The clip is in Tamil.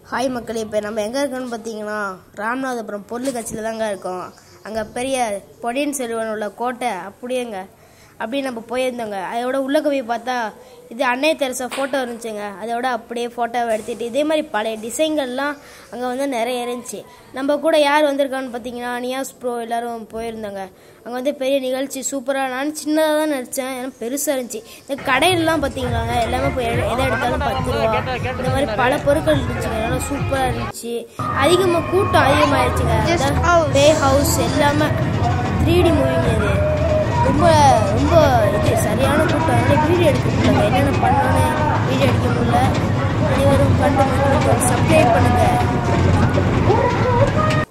ஹாய் மக்களே இப்போ நம்ம எங்கே இருக்கோம்னு பார்த்தீங்கன்னா ராமநாதபுரம் பொருள் கட்சியில் தாங்க இருக்கோம் அங்கே பெரிய பொடியன் செல்வன் உள்ள கோட்டை அப்படியேங்க அப்படியே நம்ம போயிருந்தோங்க அதோட உள்ளே போய் பார்த்தா இது அன்னை தெரசா ஃபோட்டோ இருந்துச்சுங்க அதோட அப்படியே ஃபோட்டோவை எடுத்துகிட்டு இதே மாதிரி பழைய டிசைன்கள்லாம் அங்கே வந்து நிறைய இருந்துச்சு நம்ம கூட யார் வந்திருக்கான்னு பார்த்தீங்கன்னா நியாஸ் ப்ரோ எல்லாரும் போயிருந்தாங்க அங்கே வந்து பெரிய நிகழ்ச்சி சூப்பராக நான் சின்னதாக தான் நடித்தேன் ஏன்னா பெருசாக இருந்துச்சு இந்த கடையிலலாம் பார்த்தீங்களாங்க எல்லாமே போய் எது எதை எடுத்தாலும் பத்து ரூபா இந்த மாதிரி பல பொருட்கள் இருந்துச்சுங்க நல்லா சூப்பராக இருந்துச்சு அதிகமாக கூட்டம் அதிகமாகிடுச்சுங்க பே ஹவுஸ் எல்லாமே த்ரீ டி மூவிங்க இது ரொம்ப ரொம்ப இது சரியான கூட்டம் அதனால வீடியோ எடுக்க முடியல என்னென்ன பண்ணோன்னு வீடியோ எடுக்க முடியல அனைவரும் கண்டு சப்ஸ்கிரைப் பண்ணுங்க